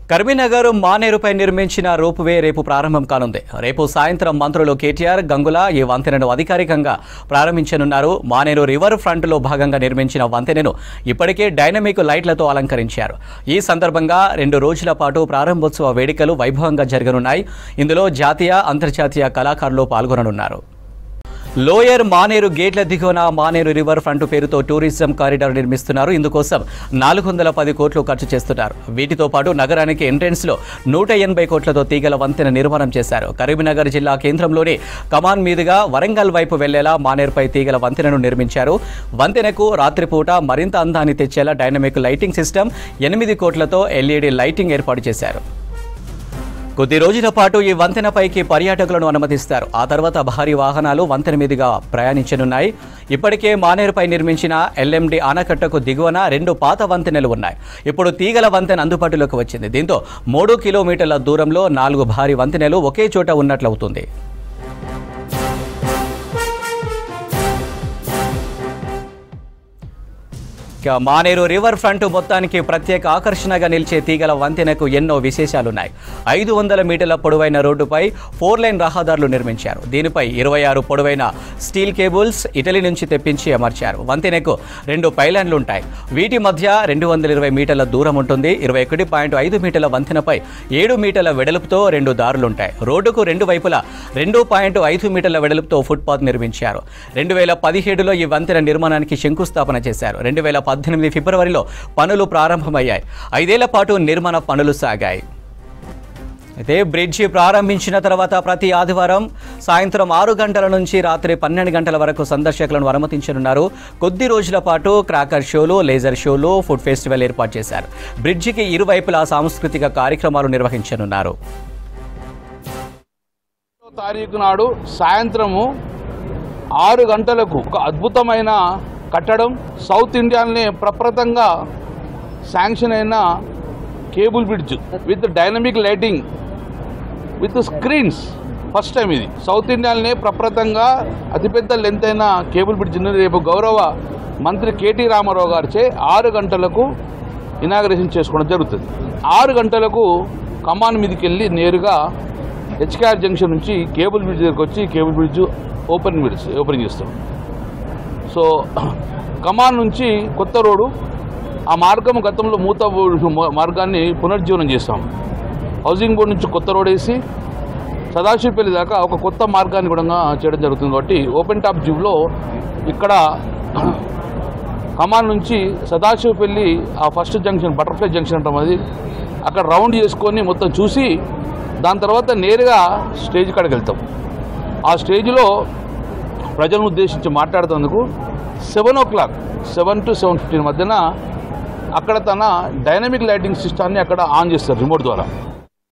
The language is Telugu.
కర్మీనగర్ మానేరుపై నిర్మించిన రోపువే రేపు ప్రారంభం కానుంది రేపు సాయంత్రం మంత్రులు కేటీఆర్ గంగుల ఈ వంతెనను అధికారికంగా ప్రారంభించనున్నారు మానేరు రివర్ ఫ్రంట్లో భాగంగా నిర్మించిన వంతెనను ఇప్పటికే డైనమిక్ లైట్లతో అలంకరించారు ఈ సందర్భంగా రెండు రోజుల పాటు ప్రారంభోత్సవ వేడుకలు వైభవంగా జరగనున్నాయి ఇందులో జాతీయ అంతర్జాతీయ కళాకారులు పాల్గొననున్నారు లోయర్ మానేరు గేట్ల దిగువన మానేరు రివర్ ఫ్రంట్ పేరుతో టూరిజం కారిడార్ నిర్మిస్తున్నారు ఇందుకోసం నాలుగు వందల పది కోట్లు ఖర్చు చేస్తున్నారు వీటితో పాటు నగరానికి ఎంట్రెన్స్లో నూట ఎనభై కోట్లతో తీగల వంతెన నిర్మాణం చేశారు కరీంనగర్ జిల్లా కేంద్రంలోని కమాన్ మీదుగా వరంగల్ వైపు వెళ్లేలా మానేరుపై తీగల వంతెనను నిర్మించారు వంతెనకు రాత్రిపూట మరింత అందాన్ని తెచ్చేలా డైనమిక్ లైటింగ్ సిస్టమ్ ఎనిమిది కోట్లతో ఎల్ఈడి లైటింగ్ ఏర్పాటు చేశారు కొద్ది రోజుల పాటు ఈ వంతెనపైకి పర్యాటకులను అనుమతిస్తారు ఆ తర్వాత భారీ వాహనాలు వంతెన మీదుగా ప్రయాణించనున్నాయి ఇప్పటికే మానేరుపై నిర్మించిన ఎల్ఎండి ఆనకట్టకు దిగువన రెండు పాత వంతెనలు ఉన్నాయి ఇప్పుడు తీగల వంతెన అందుబాటులోకి వచ్చింది దీంతో మూడు కిలోమీటర్ల దూరంలో నాలుగు భారీ వంతెనలు ఒకే చోట ఉన్నట్లవుతుంది ఇక మానేరు రివర్ ఫ్రంట్ మొత్తానికి ప్రత్యేక ఆకర్షణగా నిలిచే తీగల వంతెనకు ఎన్నో విశేషాలున్నాయి ఐదు వందల మీటర్ల పొడవైన రోడ్డుపై ఫోర్ లైన్ రహదారులు నిర్మించారు దీనిపై ఇరవై ఆరు పొడవైన స్టీల్ కేబుల్స్ ఇటలీ నుంచి తెప్పించి అమర్చారు వంతెనకు రెండు పైలైన్లు ఉంటాయి వీటి మధ్య రెండు వందల ఇరవై మీటర్ల దూరం ఉంటుంది ఇరవై ఒకటి పాయింట్ ఐదు మీటర్ల వంతెనపై ఏడు మీటర్ల వెడల్పుతో రెండు దారులుంటాయి రోడ్డుకు రెండు వైపులా రెండు పాయింట్ ఐదు మీటర్ల వెడల్పుతో ఫుట్పాత్ నిర్మించారు రెండు వేల పదిహేడులో ఈ వంతెన నిర్మాణానికి శంకుస్థాపన చేశారు రెండు వేల పద్దెనిమిది ఫిబ్రవరిలో పనులు ప్రారంభమయ్యాయి ఐదేళ్ల పాటు నిర్మాణ పనులు సాగాయి అయితే బ్రిడ్జి ప్రారంభించిన తర్వాత ప్రతి ఆదివారం సాయంత్రం ఆరు గంటల నుంచి రాత్రి పన్నెండు గంటల వరకు సందర్శకులను అనుమతించనున్నారు కొద్ది రోజుల పాటు క్రాకర్ షోలు లేజర్ షోలు ఫుడ్ ఫెస్టివల్ ఏర్పాటు చేశారు బ్రిడ్జికి ఇరువైపులా సాంస్కృతిక కార్యక్రమాలు నిర్వహించనున్నారు తారీఖు నాడు సాయంత్రము ఆరు గంటలకు ఒక అద్భుతమైన కట్టడం సౌత్ ఇండియాలోనే ప్రప్రథంగా శాంక్షన్ అయిన cable bridge with dynamic lighting with screens first time ఇది సౌత్ ఇండియాలోనే ప్రప్రథంగా అతిపెద్ద లెంత్ అయిన కేబుల్ బ్రిడ్జ్ని రేపు గౌరవ మంత్రి కేటీ రామారావు గారిచే ఆరు గంటలకు ఇనాగరేషన్ చేసుకోవడం జరుగుతుంది ఆరు గంటలకు కమాన్ మీదకి వెళ్ళి నేరుగా హెచ్కేఆర్ జంక్షన్ నుంచి కేబుల్ బ్రిడ్జ్ దగ్గరికి వచ్చి cable bridge open bridge opening చేస్తాం సో కమాన్ నుంచి కొత్త రోడ్డు ఆ మార్గం గతంలో మూత మార్గాన్ని పునర్జీవనం చేస్తాం హౌసింగ్ బోర్డు నుంచి కొత్త రోడ్ వేసి సదాశివపల్లి దాకా ఒక కొత్త మార్గాన్ని కూడా చేయడం జరుగుతుంది కాబట్టి ఓపెన్ టాప్ జీవ్లో ఇక్కడ కమాన్ నుంచి సదాశివపల్లి ఆ ఫస్ట్ జంక్షన్ బటర్ఫ్లై జంక్షన్ అంటాం అది అక్కడ రౌండ్ చేసుకొని మొత్తం చూసి దాని తర్వాత నేరుగా స్టేజ్ కాడికి వెళ్తాం ఆ స్టేజ్లో ప్రజలను ఉద్దేశించి మాట్లాడుతున్నందుకు seven o'clock seven to seven fifteen మధ్యన అక్కడ తన డైనమిక్ లైటింగ్ సిస్టాన్ని అక్కడ ఆన్ చేస్తారు రిమోట్ ద్వారా